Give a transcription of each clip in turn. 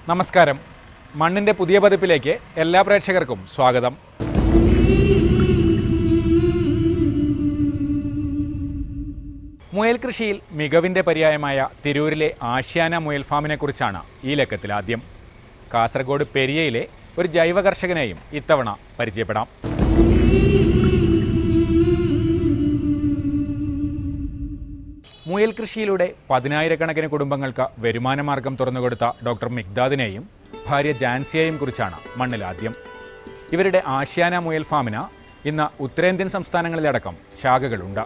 നമസ്കാരം മണ്ണിൻ്റെ പുതിയ പതിപ്പിലേക്ക് എല്ലാ പ്രേക്ഷകർക്കും സ്വാഗതം മുയൽ കൃഷിയിൽ മികവിൻ്റെ പര്യായമായ തിരൂരിലെ ആഷ്യാന മുയൽ ഫാമിനെ കുറിച്ചാണ് ഈ ലക്കത്തിൽ ആദ്യം കാസർഗോഡ് പെരിയയിലെ ഒരു ജൈവ കർഷകനെയും ഇത്തവണ പരിചയപ്പെടാം മുയൽ കൃഷിയിലൂടെ പതിനായിരക്കണക്കിന് കുടുംബങ്ങൾക്ക് വരുമാനമാർഗം തുറന്നുകൊടുത്ത ഡോക്ടർ മിഗ്ദാദിനെയും ഭാര്യ ജാൻസിയെയും കുറിച്ചാണ് മണ്ണിലാദ്യം ഇവരുടെ ആഷ്യാന മുയൽ ഫാമിന് ഇന്ന് ഉത്തരേന്ത്യൻ സംസ്ഥാനങ്ങളിലടക്കം ശാഖകളുണ്ട്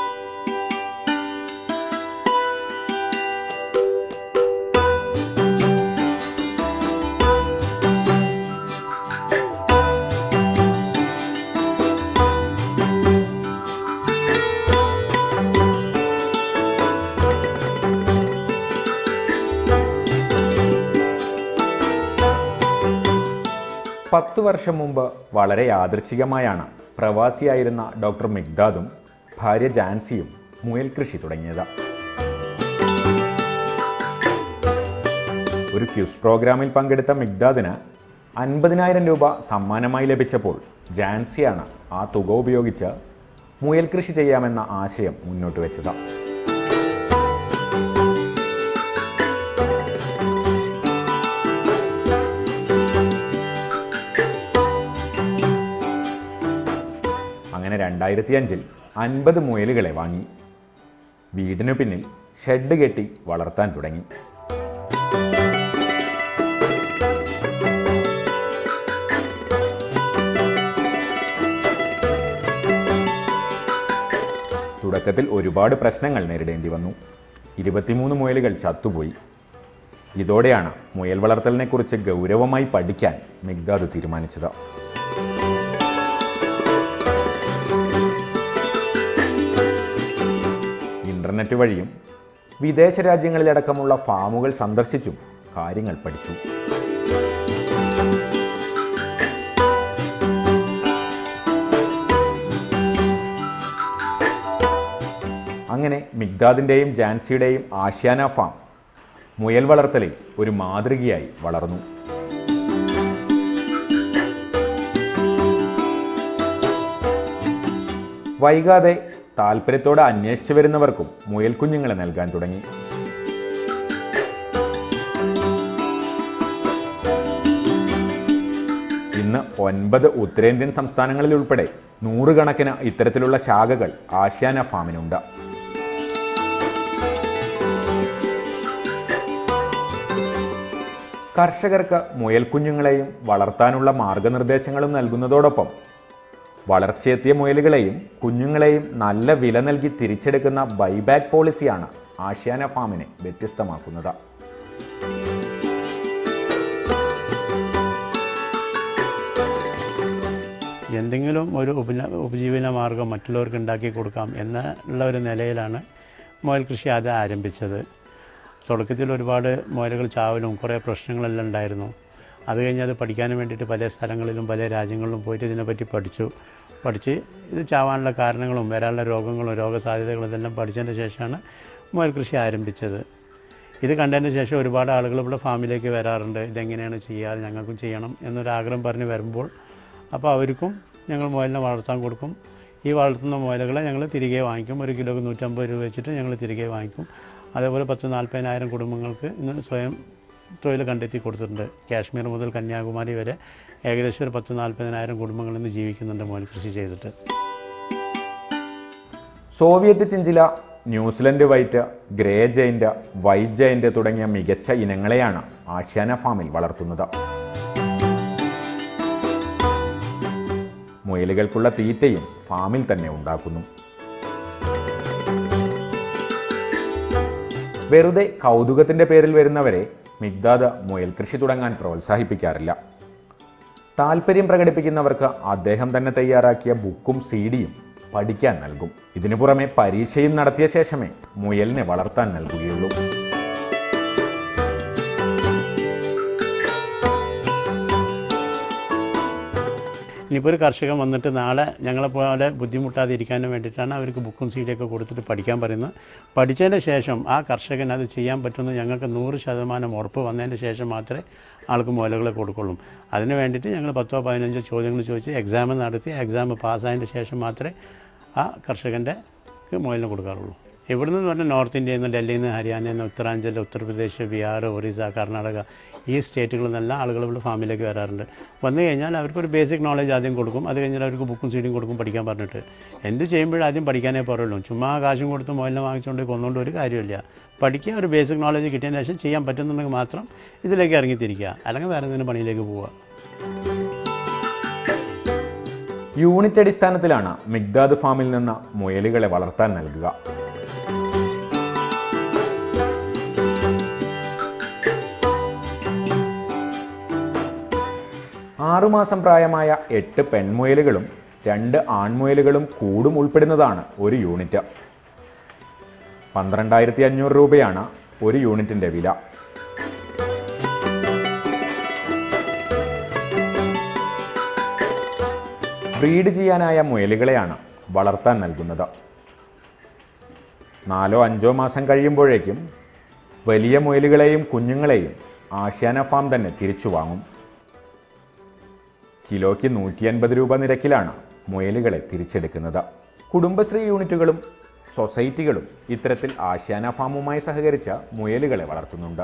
പത്തു വർഷം മുമ്പ് വളരെ യാദൃച്ഛികമായാണ് പ്രവാസിയായിരുന്ന ഡോക്ടർ മിഗ്ദാദും ഭാര്യ ജാൻസിയും മുയൽ കൃഷി തുടങ്ങിയത് ഒരു ക്യൂസ് പ്രോഗ്രാമിൽ പങ്കെടുത്ത മിഗ്ദാദിന് അൻപതിനായിരം രൂപ സമ്മാനമായി ലഭിച്ചപ്പോൾ ജാൻസിയാണ് ആ തുക ഉപയോഗിച്ച് മുയൽ കൃഷി ചെയ്യാമെന്ന ആശയം മുന്നോട്ട് വെച്ചത് അങ്ങനെ രണ്ടായിരത്തി അഞ്ചിൽ അൻപത് മുയലുകളെ വാങ്ങി വീടിനു പിന്നിൽ ഷെഡ് കെട്ടി വളർത്താൻ തുടങ്ങി തുടക്കത്തിൽ ഒരുപാട് പ്രശ്നങ്ങൾ നേരിടേണ്ടി വന്നു ഇരുപത്തിമൂന്ന് മുയലുകൾ ചത്തുപോയി ഇതോടെയാണ് മുയൽ വളർത്തലിനെക്കുറിച്ച് ഗൗരവമായി പഠിക്കാൻ മിഗ്ദാദ് തീരുമാനിച്ചത് ഇന്റർനെറ്റ് വഴിയും വിദേശ രാജ്യങ്ങളിലടക്കമുള്ള ഫാമുകൾ സന്ദർശിച്ചും കാര്യങ്ങൾ പഠിച്ചു അങ്ങനെ മിഗ്ദാദിൻ്റെയും ജാൻസിയുടെയും ആഷ്യാന ഫാം മുയൽ വളർത്തലിൽ ഒരു മാതൃകയായി വളർന്നു വൈകാതെ താല്പര്യത്തോടെ അന്വേഷിച്ചു വരുന്നവർക്കും മുയൽ കുഞ്ഞുങ്ങളെ നൽകാൻ തുടങ്ങി ഇന്ന് ഒൻപത് ഉത്തരേന്ത്യൻ സംസ്ഥാനങ്ങളിൽ ഉൾപ്പെടെ നൂറുകണക്കിന് ഇത്തരത്തിലുള്ള ശാഖകൾ ആഷ്യാന ഫാമിനുണ്ട് കർഷകർക്ക് മുയൽ കുഞ്ഞുങ്ങളെയും വളർത്താനുള്ള മാർഗനിർദ്ദേശങ്ങളും നൽകുന്നതോടൊപ്പം വളർച്ചയെത്തിയ മുയലുകളെയും കുഞ്ഞുങ്ങളെയും നല്ല വില നൽകി തിരിച്ചെടുക്കുന്ന ബൈബാക്ക് പോളിസിയാണ് ആഷ്യാന ഫാമിനെ വ്യത്യസ്തമാക്കുന്നത് എന്തെങ്കിലും ഒരു ഉപന ഉപജീവന മാർഗം മറ്റുള്ളവർക്ക് ഉണ്ടാക്കി കൊടുക്കാം എന്നുള്ള ഒരു നിലയിലാണ് മുയൽ കൃഷി ആദ്യം ആരംഭിച്ചത് തുടക്കത്തിൽ ഒരുപാട് മുയലുകൾ ചാവലും കുറേ പ്രശ്നങ്ങളെല്ലാം ഉണ്ടായിരുന്നു അത് കഴിഞ്ഞ് അത് പഠിക്കാൻ വേണ്ടിയിട്ട് പല സ്ഥലങ്ങളിലും പല രാജ്യങ്ങളിലും പോയിട്ട് ഇതിനെപ്പറ്റി പഠിച്ചു പഠിച്ച് ഇത് ചാവാനുള്ള കാരണങ്ങളും വരാനുള്ള രോഗങ്ങളും രോഗസാധ്യതകളും ഇതെല്ലാം പഠിച്ചതിന് ശേഷമാണ് മുയൽ കൃഷി ആരംഭിച്ചത് ഇത് കണ്ടതിന് ശേഷം ഒരുപാട് ആളുകൾ ഇവിടെ ഫാമിലേക്ക് വരാറുണ്ട് ഇതെങ്ങനെയാണ് ചെയ്യാറ് ഞങ്ങൾക്കും ചെയ്യണം എന്നൊരാഗ്രഹം പറഞ്ഞ് വരുമ്പോൾ അപ്പോൾ അവർക്കും ഞങ്ങൾ മുയലിനെ വളർത്താൻ കൊടുക്കും ഈ വളർത്തുന്ന മുയലുകളെ ഞങ്ങൾ തിരികെ വാങ്ങിക്കും ഒരു കിലോക്ക് നൂറ്റമ്പത് രൂപ വെച്ചിട്ട് ഞങ്ങൾ തിരികെ വാങ്ങിക്കും അതേപോലെ പത്ത് നാൽപ്പതിനായിരം കുടുംബങ്ങൾക്ക് ഇന്ന് സ്വയം തൊഴിൽ കണ്ടെത്തി കൊടുത്തിട്ടുണ്ട് കാശ്മീർ മുതൽ കന്യാകുമാരി വരെ ഏകദേശം ഒരു പത്ത് നാൽപ്പതിനായിരം കുടുംബങ്ങൾ ഇന്ന് ജീവിക്കുന്നുണ്ട് മുയൽ കൃഷി ചെയ്തിട്ട് Soviet chinchilla New Zealand white grey giant white giant തുടങ്ങിയ മികച്ച ഇനങ്ങളെയാണ് ആഷ്യാന ഫാമിൽ വളർത്തുന്നത് മുയലുകൾക്കുള്ള തീറ്റയും ഫാമിൽ തന്നെ ഉണ്ടാക്കുന്നു വെറുതെ കൗതുകത്തിന്റെ പേരിൽ വരുന്നവരെ മിഗ്ദാദ് മുയൽ കൃഷി തുടങ്ങാൻ പ്രോത്സാഹിപ്പിക്കാറില്ല താല്പര്യം പ്രകടിപ്പിക്കുന്നവർക്ക് അദ്ദേഹം തന്നെ തയ്യാറാക്കിയ ബുക്കും സീഡിയും പഠിക്കാൻ നൽകും ഇതിനു പുറമെ പരീക്ഷയും നടത്തിയ ശേഷമേ മുയലിനെ വളർത്താൻ നൽകുകയുള്ളൂ ഇനിയിപ്പോൾ ഒരു കർഷകൻ വന്നിട്ട് നാളെ ഞങ്ങളെ പോലെ ബുദ്ധിമുട്ടാതെ ഇരിക്കാനും വേണ്ടിയിട്ടാണ് അവർക്ക് ബുക്കും സീഡിയൊക്കെ കൊടുത്തിട്ട് പഠിക്കാൻ പറയുന്നത് പഠിച്ചതിന് ശേഷം ആ കർഷകൻ അത് ചെയ്യാൻ പറ്റുമെന്ന് ഞങ്ങൾക്ക് നൂറ് ശതമാനം ഉറപ്പ് വന്നതിന് ശേഷം മാത്രമേ ആൾക്ക് മുതലുകളെ കൊടുക്കുള്ളൂ അതിന് വേണ്ടിയിട്ട് ഞങ്ങൾ പത്തോ പതിനഞ്ചോ ചോദ്യങ്ങൾ ചോദിച്ച് എക്സാം നടത്തി എക്സാം പാസ്സായതിന് ശേഷം മാത്രമേ ആ കർഷകൻ്റെ മുതലിന് കൊടുക്കാറുള്ളൂ എവിടെ നിന്ന് പറഞ്ഞാൽ നോർത്ത് ഇന്ത്യയിൽ നിന്ന് ഡൽഹിയിൽ നിന്ന് ഹരിയാനയിൽ നിന്ന് ഉത്തരാഞ്ചൽ ഉത്തർപ്രദേശ് ബീഹാർ ഒറീസ കർണാടക ഈ സ്റ്റേറ്റുകളിൽ നിന്നെല്ലാം ആളുകൾ ഇവിടെ ഫാമിലേക്ക് വരാറുണ്ട് വന്നു കഴിഞ്ഞാൽ അവർക്കൊരു ബേസിക് നോളജ് ആദ്യം കൊടുക്കും അത് കഴിഞ്ഞാൽ അവർക്ക് ബുക്കും സീഡിയും കൊടുക്കും പഠിക്കാൻ പറഞ്ഞിട്ട് എന്ത് ചെയ്യുമ്പോഴും ആദ്യം പഠിക്കാനേ പറയുള്ളൂ ചുമ്മാ കാശും കൊടുത്ത് മുതലിനെ വാങ്ങിച്ചുകൊണ്ട് കൊന്നുകൊണ്ട് ഒരു കാര്യമില്ല പഠിക്കുക ഒരു ബേസിക് നോളജ് കിട്ടിയതിന് ശേഷം ചെയ്യാൻ പറ്റുന്നുണ്ടെങ്കിൽ മാത്രം ഇതിലേക്ക് ഇറങ്ങിത്തിരിക്കുക അല്ലെങ്കിൽ വേറെ എന്തെങ്കിലും പണിയിലേക്ക് പോവുക യൂണിറ്റ് അടിസ്ഥാനത്തിലാണ് മിഗ്ദാദ് ഫാമിൽ നിന്ന് മുയലുകളെ വളർത്താൻ നൽകുക ആറുമാസം പ്രായമായ എട്ട് പെൺമുയലുകളും രണ്ട് ആൺമുയലുകളും കൂടും ഉൾപ്പെടുന്നതാണ് ഒരു യൂണിറ്റ് പന്ത്രണ്ടായിരത്തി അഞ്ഞൂറ് രൂപയാണ് ഒരു യൂണിറ്റിൻ്റെ വില ബ്രീഡ് ചെയ്യാനായ മുയലുകളെയാണ് വളർത്താൻ നൽകുന്നത് നാലോ അഞ്ചോ മാസം കഴിയുമ്പോഴേക്കും വലിയ മുയലുകളെയും കുഞ്ഞുങ്ങളെയും ആഷ്യാന ഫാം തന്നെ തിരിച്ചു വാങ്ങും കിലോയ്ക്ക് നൂറ്റി അൻപത് രൂപ നിരക്കിലാണ് മുയലുകളെ തിരിച്ചെടുക്കുന്നത് കുടുംബശ്രീ യൂണിറ്റുകളും സൊസൈറ്റികളും ഇത്തരത്തിൽ ആഷ്യാന ഫാമുമായി സഹകരിച്ച് മുയലുകളെ വളർത്തുന്നുണ്ട്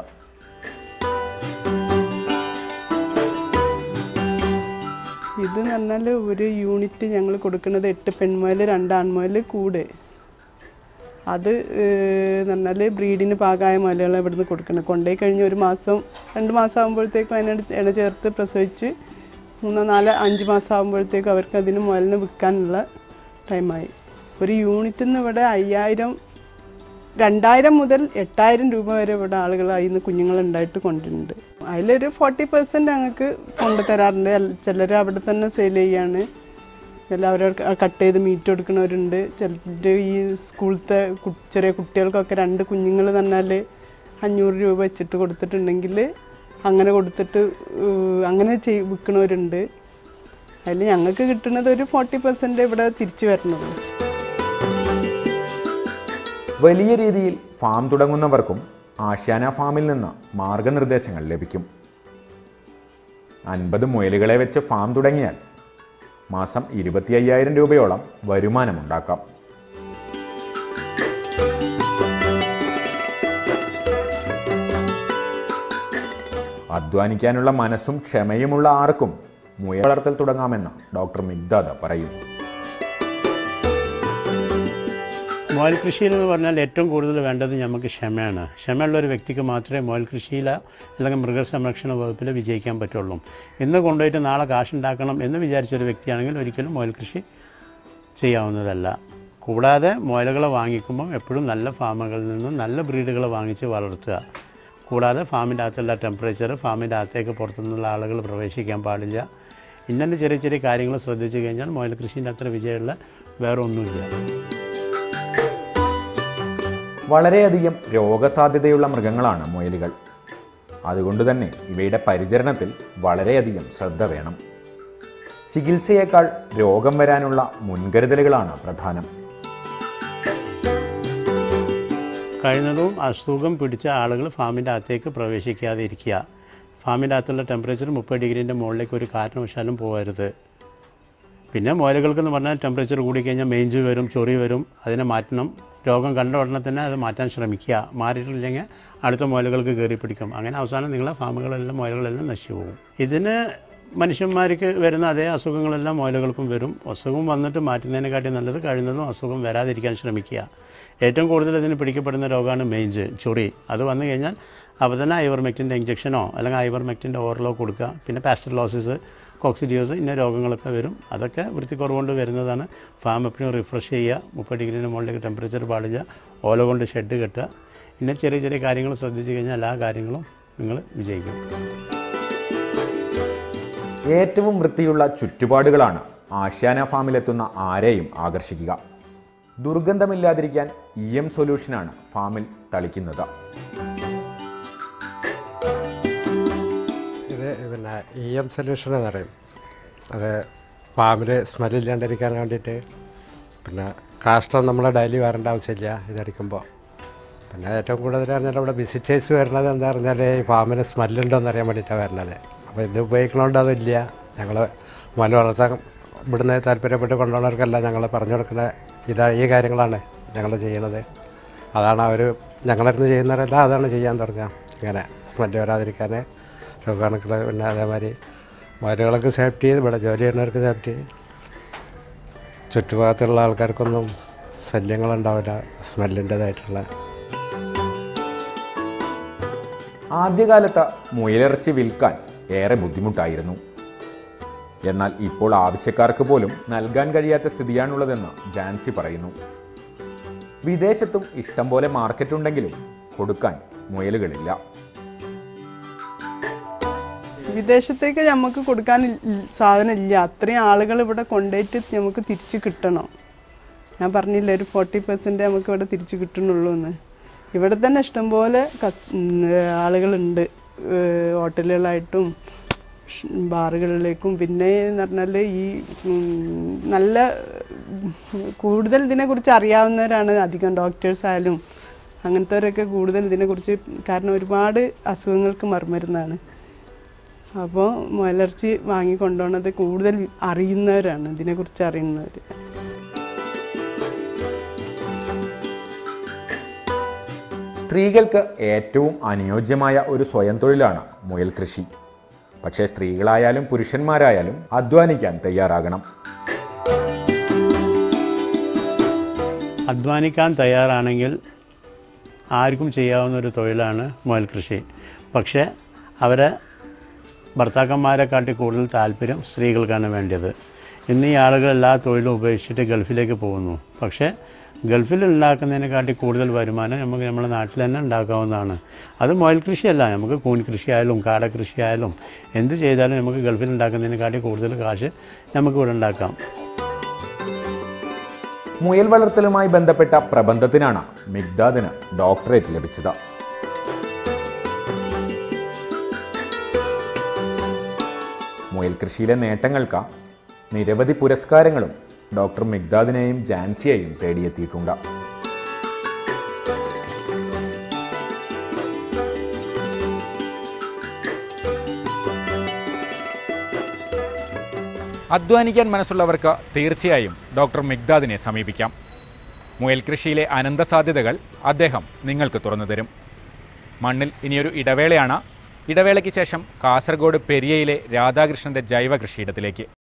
ഇത് എന്ന് പറഞ്ഞാൽ ഒരു യൂണിറ്റ് ഞങ്ങൾ കൊടുക്കുന്നത് എട്ട് പെൺമുയൽ രണ്ട് ആൺമുയൽ കൂട് അത് എന്ന് പറഞ്ഞാൽ ബ്രീഡിന് പാകമായ മുയലുകളെ ഇവിടുന്ന് കൊടുക്കുന്നത് കൊണ്ടുപോയി കഴിഞ്ഞ് ഒരു മാസം രണ്ട് മാസം ആകുമ്പോഴത്തേക്കും അതിനോട് ഇണ ചേർത്ത് പ്രസവിച്ച് മൂന്നോ നാല് അഞ്ച് മാസം ആകുമ്പോഴത്തേക്കും അവർക്ക് അതിന് മുയലിന് വിൽക്കാനുള്ള ടൈമായി ഒരു യൂണിറ്റിൽ നിന്ന് ഇവിടെ അയ്യായിരം രണ്ടായിരം മുതൽ എട്ടായിരം രൂപ വരെ ഇവിടെ ആളുകൾ അതിൽ നിന്ന് കുഞ്ഞുങ്ങളുണ്ടായിട്ട് കൊണ്ടുണ്ട് അതിലൊരു ഫോർട്ടി പെർസെൻറ്റ് ഞങ്ങൾക്ക് കൊണ്ടു തരാറുണ്ട് ചിലർ അവിടെ തന്നെ സെയിൽ ചെയ്യാണ് എല്ലാവരും കട്ട് ചെയ്ത് മീറ്റ് കൊടുക്കുന്നവരുണ്ട് ചിലർ ഈ സ്കൂളത്തെ കു- ചെറിയ കുട്ടികൾക്കൊക്കെ രണ്ട് കുഞ്ഞുങ്ങൾ തന്നാൽ അഞ്ഞൂറ് രൂപ വെച്ചിട്ട് കൊടുത്തിട്ടുണ്ടെങ്കിൽ അങ്ങനെ കൊടുത്തിട്ട് ഏഹ്, അങ്ങനെ ചെയ് വിൽക്കുന്നവരുണ്ട് അതിൽ ഞങ്ങൾക്ക് കിട്ടുന്നത് ഒരു ഫോർട്ടി പെർസെൻറ്റ് ഇവിടെ തിരിച്ചു വരണുള്ളൂ വലിയ രീതിയിൽ ഫാം തുടങ്ങുന്നവർക്കും ആഷ്യാന ഫാമിൽ നിന്ന് മാർഗനിർദ്ദേശങ്ങൾ ലഭിക്കും അൻപത് മുയലുകളെ വെച്ച് ഫാം തുടങ്ങിയാൽ മാസം ഇരുപത്തി അയ്യായിരം രൂപയോളം വരുമാനമുണ്ടാക്കാം അധ്വാനിക്കാനുള്ള മനസ്സും ക്ഷമയുമുള്ള ആർക്കും മുയൽ വളർത്തൽ തുടങ്ങാമെന്ന് ഡോക്ടർ മിഗ്ദാദ പറയുന്നു മുയൽ കൃഷിയിൽ എന്ന് പറഞ്ഞാൽ ഏറ്റവും കൂടുതൽ വേണ്ടത് നമുക്ക് ക്ഷമയാണ് ക്ഷമയുള്ള ഒരു വ്യക്തിക്ക് മാത്രമേ മുയൽ കൃഷിയിൽ അല്ലെങ്കിൽ മൃഗസംരക്ഷണ വകുപ്പിൽ വിജയിക്കാൻ പറ്റുള്ളൂ ഇന്ന് കൊണ്ടുപോയിട്ട് നാളെ കാശുണ്ടാക്കണം എന്ന് വിചാരിച്ചൊരു വ്യക്തിയാണെങ്കിൽ ഒരിക്കലും മുയൽ കൃഷി ചെയ്യാവുന്നതല്ല കൂടാതെ മുയലുകളെ വാങ്ങിക്കുമ്പോൾ എപ്പോഴും നല്ല ഫാമുകളിൽ നിന്നും നല്ല ബ്രീഡുകളെ വാങ്ങിച്ച് വളർത്തുക കൂടാതെ ഫാമിൻ്റെ അകത്തുള്ള ടെമ്പറേച്ചർ ഫാമിൻ്റെ അകത്തേക്ക് പുറത്തുനിന്നുള്ള ആളുകൾ പ്രവേശിക്കാൻ പാടില്ല ഇന്നെ ചെറിയ ചെറിയ കാര്യങ്ങൾ ശ്രദ്ധിച്ചു കഴിഞ്ഞാൽ മുയൽ കൃഷീൻ്റെ അത്ര വിജയമുള്ള വേറെ ഒന്നുമില്ല വളരെയധികം രോഗസാധ്യതയുള്ള മൃഗങ്ങളാണ് മുയലുകൾ അതുകൊണ്ട് തന്നെ ഇവയുടെ പരിചരണത്തിൽ വളരെയധികം ശ്രദ്ധ വേണം ചികിത്സയേക്കാൾ രോഗം വരാനുള്ള മുൻകരുതലുകളാണ് പ്രധാനം കഴിയുന്നതും അസുഖം പിടിച്ച ആളുകൾ ഫാമിൻ്റെ അകത്തേക്ക് പ്രവേശിക്കാതെ ഇരിക്കുക ഫാമിൻ്റെ അകത്തുള്ള ടെമ്പറേച്ചർ മുപ്പത് ഡിഗ്രീൻ്റെ മുകളിലേക്ക് ഒരു കാരണവശാലും പോകരുത് പിന്നെ മുയലുകൾക്ക് എന്ന് പറഞ്ഞാൽ ടെമ്പറേച്ചർ കൂടിക്കഴിഞ്ഞാൽ മെയിഞ്ച് വരും ചൊറി വരും അതിനെ മാറ്റണം രോഗം കണ്ട ഉടനെ തന്നെ അത് മാറ്റാൻ ശ്രമിക്കുക മാറിയിട്ടില്ലെങ്കിൽ അടുത്ത മുയലുകൾക്ക് കയറി പിടിക്കും അങ്ങനെ അവസാനം നിങ്ങളെ ഫാമുകളെല്ലാം മുയലുകളെല്ലാം നശിച്ചു പോകും ഇതിന് മനുഷ്യന്മാർക്ക് വരുന്ന അതേ അസുഖങ്ങളെല്ലാം മുയലുകൾക്കും വരും അസുഖം വന്നിട്ട് മാറ്റുന്നതിനെക്കാട്ടി നല്ലത് കഴിയുന്നതും അസുഖം വരാതിരിക്കാൻ ശ്രമിക്കുക ഏറ്റവും കൂടുതൽ ഇതിന് പിടിക്കപ്പെടുന്ന രോഗമാണ് മെയിഞ്ച് ചൊറി അത് വന്നു കഴിഞ്ഞാൽ അപ്പോൾ തന്നെ ഐവർമെക്റ്റിൻ്റെ ഇഞ്ചക്ഷനോ അല്ലെങ്കിൽ ഐവർമെക്റ്റിൻ്റെ ഓറലോ കൊടുക്കുക പിന്നെ പാസ്റ്റർലോസിസ് കോക്സിഡിയോസ് ഇന്ന രോഗങ്ങളൊക്കെ വരും അതൊക്കെ വൃത്തിക്കുറവുകൊണ്ട് വരുന്നതാണ് ഫാം എപ്പോഴും റിഫ്രഷ് ചെയ്യുക മുപ്പത് ഡിഗ്രീന് മുകളിലേക്ക് ടെമ്പറേച്ചർ പാടില്ല ഓല കൊണ്ട് ഷെഡ് കെട്ടുക പിന്നെ ചെറിയ ചെറിയ കാര്യങ്ങൾ ശ്രദ്ധിച്ചു കഴിഞ്ഞാൽ എല്ലാ കാര്യങ്ങളും നിങ്ങൾ വിജയിക്കും ഏറ്റവും വൃത്തിയുള്ള ചുറ്റുപാടുകളാണ് ആഷ്യാന ഫാമിലെത്തുന്ന ആരെയും ആകർഷിക്കുക ദുർഗന്ധമില്ലാതിരിക്കാൻ ഇ എം സൊല്യൂഷനാണ് ഫാമിൽ തളിക്കുന്നത് ഇത് പിന്നെ ഇ എം സൊല്യൂഷൻ എന്ന് പറയും അത് ഫാമിൽ സ്മെല്ലില്ലാണ്ടിരിക്കാൻ വേണ്ടിയിട്ട് പിന്നെ കാഷ്ടം നമ്മൾ ഡെയിലി വരേണ്ട ആവശ്യമില്ല ഇതടിക്കുമ്പോൾ പിന്നെ ഏറ്റവും കൂടുതൽ പറഞ്ഞാൽ ഇവിടെ വിസിറ്റേഴ്സ് വരുന്നത് എന്താ പറഞ്ഞാൽ ഈ ഫാമിന് സ്മെല്ലുണ്ടോ എന്ന് അറിയാൻ വേണ്ടിയിട്ടാണ് വരുന്നത് അപ്പോൾ ഇത് ഉപയോഗിക്കണോണ്ട് അതില്ല ഞങ്ങൾ മല വളർത്താൻ ഇവിടുന്ന് താല്പര്യപ്പെട്ട് കൊണ്ടുപോകുന്നവർക്കെല്ലാം ഞങ്ങൾ പറഞ്ഞു കൊടുക്കുന്ന ഇതാ ഈ കാര്യങ്ങളാണ് ഞങ്ങൾ ചെയ്യണത് അതാണ് അവർ ഞങ്ങളടുത്ത് ചെയ്യുന്നവരെല്ലാം അതാണ് ചെയ്യാൻ തുടങ്ങുക ഇങ്ങനെ സ്മെല്ല് വരാതിരിക്കാൻ രോഗാണുക്കൾ പിന്നെ അതേമാതിരി മരുകൾക്ക് സേഫ്റ്റി ഇവിടെ ജോലി ചെയ്യുന്നവർക്ക് സേഫ്റ്റി ചുറ്റുഭാഗത്തുള്ള ആൾക്കാർക്കൊന്നും ശല്യങ്ങളുണ്ടാവില്ല സ്മെല്ലിൻ്റെതായിട്ടുള്ള ആദ്യകാലത്ത് മുയലിറച്ചി വിൽക്കാൻ ഏറെ ബുദ്ധിമുട്ടായിരുന്നു എന്നാൽ ഇപ്പോൾ ആവശ്യക്കാർക്ക് പോലും നൽകാൻ കഴിയാത്ത സ്ഥിതിയാണുള്ളതെന്ന് ജാൻസി പറയുന്നു വിദേശത്തും ഇഷ്ടം പോലെ മാർക്കറ്റ് ഉണ്ടെങ്കിലും കൊടുക്കാൻ മുയലുകളില്ല വിദേശത്തേക്ക് നമുക്ക് കൊടുക്കാൻ ഇൽ- സാധനം ഇല്ല അത്രയും ആളുകൾ ഇവിടെ കൊണ്ടുപോയിട്ട് നമുക്ക് തിരിച്ച് കിട്ടണം ഞാൻ പറഞ്ഞില്ല ഒരു ഫോർട്ടി പെർസെൻറ്റ് നമുക്ക് ഇവിടെ തിരിച്ച് കിട്ടണുള്ളൂ എന്ന് ഇവിടെ തന്നെ ഇഷ്ടംപോലെ കസ് ആളുകളുണ്ട് ഏഹ് ഹോട്ടലുകളായിട്ടും ഷ് ബാറുകളിലേക്കും പിന്നെ എന്ന് പറഞ്ഞാൽ ഈ ഉം, നല്ല ഉം, കൂടുതൽ ഇതിനെക്കുറിച്ച് അറിയാവുന്നവരാണ് അധികം ഡോക്ടേഴ്സ് ആയാലും അങ്ങനത്തെവരൊക്കെ കൂടുതൽ ഇതിനെക്കുറിച്ച് കാരണം ഒരുപാട് അസുഖങ്ങൾക്ക് മറുമരുന്നാണ് അപ്പോൾ മുയലിറച്ചി വാങ്ങി കൊണ്ടുപോകുന്നത് കൂടുതൽ അറിയുന്നവരാണ് ഇതിനെക്കുറിച്ച് അറിയുന്നവർ സ്ത്രീകൾക്ക് ഏറ്റവും അനുയോജ്യമായ ഒരു സ്വയം തൊഴിലാണ് മുയൽ കൃഷി പക്ഷേ സ്ത്രീകളായാലും പുരുഷന്മാരായാലും അധ്വാനിക്കാൻ തയ്യാറാകണം അധ്വാനിക്കാൻ തയ്യാറാണെങ്കിൽ ആർക്കും ചെയ്യാവുന്ന ഒരു തൊഴിലാണ് മുയൽ കൃഷി പക്ഷേ അവരെ ഭർത്താക്കന്മാരെക്കാട്ടി കൂടുതൽ താല്പര്യം സ്ത്രീകൾക്കാണ് വേണ്ടത് ഇന്ന് ഈ ആളുകൾ എല്ലാ തൊഴിലും ഉപേക്ഷിച്ചിട്ട് ഗൾഫിലേക്ക് പോകുന്നു പക്ഷേ ഗൾഫിൽ ഉണ്ടാക്കുന്നതിനെക്കാട്ടി കൂടുതൽ വരുമാനം നമുക്ക് നമ്മുടെ നാട്ടിൽ തന്നെ ഉണ്ടാക്കാവുന്നതാണ് അത് മുയൽ കൃഷിയല്ല നമുക്ക് കൂൺ കൃഷിയായാലും കാട കൃഷിയായാലും എന്ത് ചെയ്താലും നമുക്ക് ഗൾഫിൽ ഉണ്ടാക്കുന്നതിനെക്കാട്ടി കൂടുതൽ കാശ് നമുക്ക് ഇവിടെ ഉണ്ടാക്കാം മുയൽ വളർത്തലുമായി ബന്ധപ്പെട്ട പ്രബന്ധത്തിനാണ് മിഗ്ദാദിന് ഡോക്ടറേറ്റ് ലഭിച്ചത് മുയൽ കൃഷിയിലെ നേട്ടങ്ങൾക്ക് നിരവധി പുരസ്കാരങ്ങളും ഡോക്ടർ മിഗ്ദാദിനെയും ജാൻസിയെയും തേടിയെത്തിയിട്ടുണ്ട് അധ്വാനിക്കാൻ മനസ്സുള്ളവർക്ക് തീർച്ചയായും ഡോക്ടർ മിഗ്ദാദിനെ സമീപിക്കാം മുയൽ കൃഷിയിലെ അനന്ത സാധ്യതകൾ അദ്ദേഹം നിങ്ങൾക്ക് തുറന്നു തരും മണ്ണിൽ ഇനിയൊരു ഇടവേളയാണ് ഇടവേളയ്ക്ക് ശേഷം കാസർഗോഡ് പെരിയയിലെ രാധാകൃഷ്ണന്റെ ജൈവ കൃഷിയിടത്തിലേക്ക്